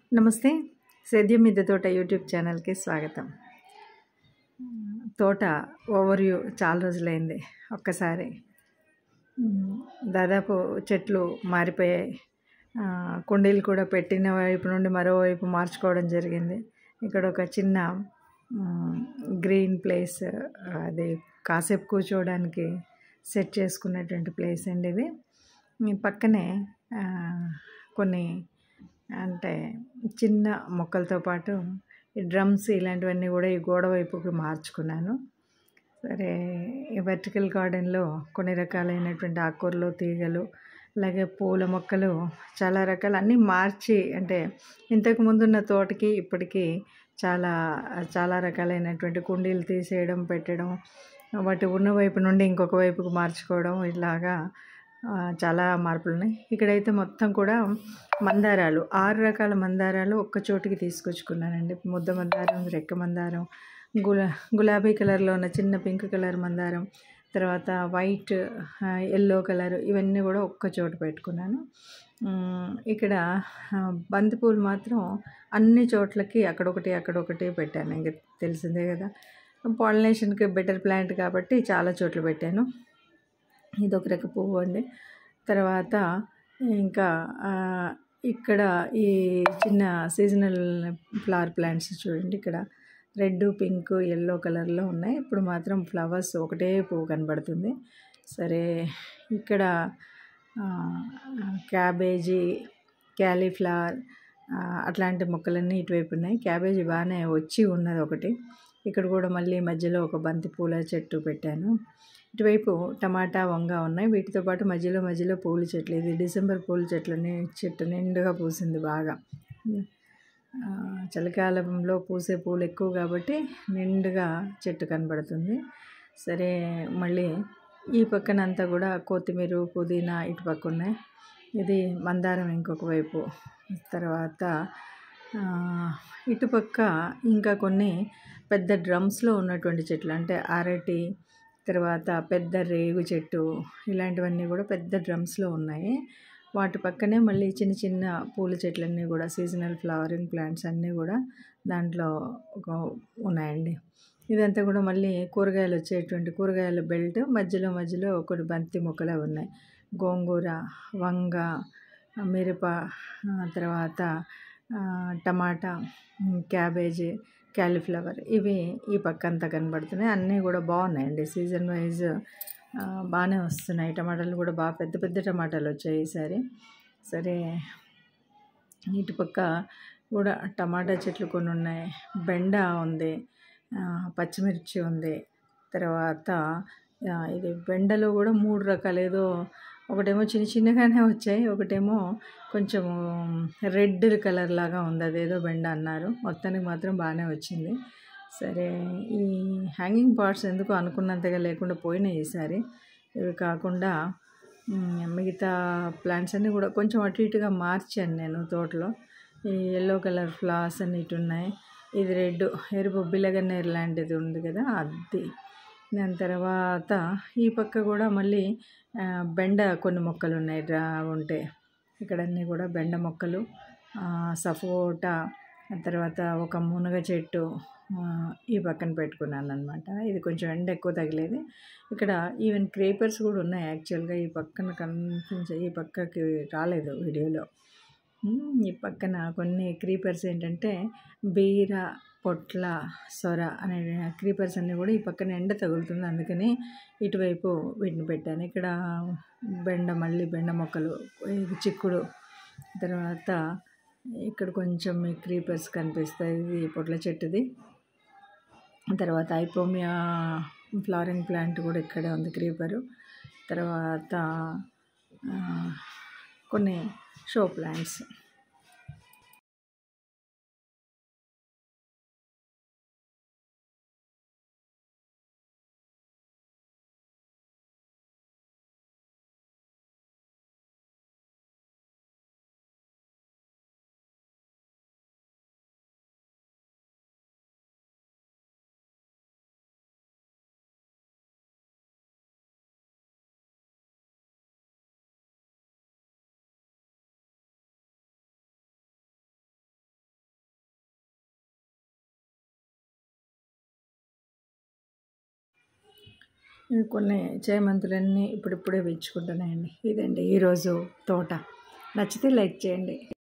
నమస్తే సేద్యం మిద్దె తోట యూట్యూబ్ ఛానల్కి స్వాగతం తోట ఓవర్వ్యూ చాలా రోజులైంది ఒక్కసారి మ్, దాదాపు చెట్లు మారిపోయాయి ఆ, కుండీలు కూడా పెట్టిన వైపు నుండి మరోవైపు మార్చుకోవడం జరిగింది ఇక్కడ ఒక చిన్న మ్, గ్రీన్ ప్లేస్ అది కాసేపు కూర్చోవడానికి సెట్ చేసుకున్నటువంటి ప్లేస్ అండి ఇది ఈ పక్కనే ఆ, కొన్ని అంటే చిన్న మొక్కలతో పాటు ఈ డ్రమ్స్ ఇలాంటివన్నీ కూడా ఈ గోడ వైపుకి మార్చుకున్నాను సరే ఈ వర్టికల్ గార్డెన్లో కొన్ని రకాలైనటువంటి ఆకుకూరలు తీగలు అలాగే పూల మొక్కలు చాలా రకాలు అన్నీ మార్చి అంటే ఇంతకు ముందున్న తోటకి ఇప్పటికీ చాలా చాలా రకాలైనటువంటి కుండీలు తీసేయడం పెట్టడం వాటి ఉన్న వైపు నుండి ఇంకొక వైపుకు మార్చుకోవడం ఇలాగా ఆ, చాలా మార్పులు ఉన్నాయి ఇక్కడైతే మొత్తం కూడా మందారాలు ఆరు రకాల మందారాలు ఒక్క చోటికి తీసుకొచ్చుకున్నానండి ముద్ద మందారం రెక్క మందారం గులా గులాబీ కలర్లో ఉన్న చిన్న పింక్ కలర్ మందారం తర్వాత వైట్ ఎల్లో కలర్ ఇవన్నీ కూడా ఒక్క చోట పెట్టుకున్నాను ఉమ్, ఇక్కడ ఆ, బంతిపూలు మాత్రం అన్ని చోట్లకి అక్కడొకటి అక్కడొకటి పెట్టాను ఇంక తెలిసిందే కదా పాలినేషన్కి బెటర్ ప్లాంట్ కాబట్టి చాలా చోట్ల పెట్టాను ఇది ఒక రక పువ్వు అండి తర్వాత ఇంకా ఆ, ఇక్కడ ఈ చిన్న సీజనల్ ఫ్లవర్ ప్లాంట్స్ చూడండి ఇక్కడ రెడ్ పింక్ ఎల్లో కలర్లో ఉన్నాయి ఇప్పుడు మాత్రం ఫ్లవర్స్ ఒకటే పువ్వు కనబడుతుంది సరే ఇక్కడ ఆ, క్యాబేజీ క్యాలీఫ్లవర్ ఆ, అట్లాంటి మొక్కలన్నీ ఇటువైపు ఉన్నాయి క్యాబేజీ బాగానే వచ్చి ఉన్నది ఒకటి ఇక్కడ కూడా మళ్ళీ మధ్యలో ఒక బంతి పూల చెట్టు పెట్టాను ఇటువైపు టమాటా వంగ ఉన్నాయి వీటితో పాటు మధ్యలో మధ్యలో పూల చెట్లు ఇది డిసెంబర్ పూల చెట్లని చెట్టు నిండుగా పూసింది బాగా ఆ, చలికాలంలో పూసే పూలు ఎక్కువ కాబట్టి నిండుగా చెట్టు కనబడుతుంది సరే మళ్ళీ ఈ పక్కన అంతా కూడా కొత్తిమీర పుదీనా ఇటు పక్క ఉన్నాయి ఇది మందారం ఇంకొక వైపు తర్వాత ఆ, ఇటుపక్క ఇంకా కొన్ని పెద్ద డ్రమ్స్లో ఉన్నటువంటి చెట్లు అంటే అరటి తర్వాత పెద్ద రేగు చెట్టు ఇలాంటివన్నీ కూడా పెద్ద డ్రమ్స్లో ఉన్నాయి వాటి పక్కనే మళ్ళీ చిన్న చిన్న పూల చెట్లన్నీ కూడా సీజనల్ ఫ్లవరింగ్ ప్లాంట్స్ అన్నీ కూడా దాంట్లో ఒక ఉన్నాయండి ఇదంతా కూడా మళ్ళీ కూరగాయలు వచ్చేటువంటి కూరగాయల బెల్ట్ మధ్యలో మధ్యలో కొన్ని బంతి మొక్కలు అవి ఉన్నాయి గోంగూర వంగ మిరప ఆ, తర్వాత ఆ, టమాటా ఉమ్, క్యాబేజీ క్యాలీఫ్లవర్ ఇవి ఈ పక్క అంతా కనబడుతున్నాయి అన్నీ కూడా బాగున్నాయండి సీజన్ వైజ్ బాగానే వస్తున్నాయి టమాటాలు కూడా బాగా పెద్ద పెద్ద టమాటాలు వచ్చాయి ఈసారి సరే ఇటుపక్క కూడా టమాటా చెట్లు కొన్ని ఉన్నాయి బెండ ఉంది ఆ, పచ్చిమిర్చి ఉంది తర్వాత ఆ, ఇది బెండలో కూడా మూడు రకాలు ఏదో ఒకటేమో చిన్న చిన్నగానే వచ్చాయి ఒకటేమో కొంచెము రెడ్ కలర్ లాగా ఉంది అదేదో బెండ అన్నారు మొత్తానికి మాత్రం బాగానే వచ్చింది సరే ఈ హ్యాంగింగ్ పార్ట్స్ ఎందుకు అనుకున్నంతగా లేకుండా పోయినాయి ఈసారి ఇవి కాకుండా మ్, మిగతా ప్లాంట్స్ అన్నీ కూడా కొంచెం అటు ఇటుగా మార్చాను నేను తోటలో ఈ ఎల్లో కలర్ ఫ్లవర్స్ అన్ని ఇటు ఉన్నాయి ఇది రెడ్ ఎరుపు బిలగన్నేరు లాంటిది ఉంది కదా అది దాని తర్వాత ఈ పక్క కూడా మళ్ళీ ఆ, బెండ కొన్ని మొక్కలు ఉన్నాయి డ్రా ఉంటే ఇక్కడ అన్నీ కూడా బెండ మొక్కలు ఆ, సపోటా ఆ తర్వాత ఒక మునగ చెట్టు ఆ, ఈ పక్కన పెట్టుకున్నాను అనమాట ఇది కొంచెం ఎండ ఎక్కువ తగిలేది ఇక్కడ ఈవెన్ క్రేపర్స్ కూడా ఉన్నాయి యాక్చువల్గా ఈ పక్కన కనిపించే ఈ పక్కకి రాలేదు వీడియోలో ఉమ్, ఈ పక్కన కొన్ని క్రీపర్స్ ఏంటంటే బీర పొట్ల సొర అనే క్రీపర్స్ అన్నీ కూడా ఈ పక్కన ఎండ తగులుతుంది అందుకని ఇటువైపు వీటిని పెట్టాను ఇక్కడ బెండ మళ్ళీ బెండ మొక్కలు ఇది చిక్కుడు తర్వాత ఇక్కడ కొంచెం ఈ క్రీపర్స్ కనిపిస్తాయి ఇది పొట్ల చెట్టుది తర్వాత ఐపోమియా ఫ్లవరింగ్ ప్లాంట్ కూడా ఇక్కడే ఉంది క్రీపరు తర్వాత ఆ, కొన్ని షో ప్లాంట్స్ ఇవి కొన్ని చేమంతులన్నీ ఇప్పుడిప్పుడే పెంచుకుంటున్నాయండి ఇదండి ఈరోజు తోట నచ్చితే లైక్ చేయండి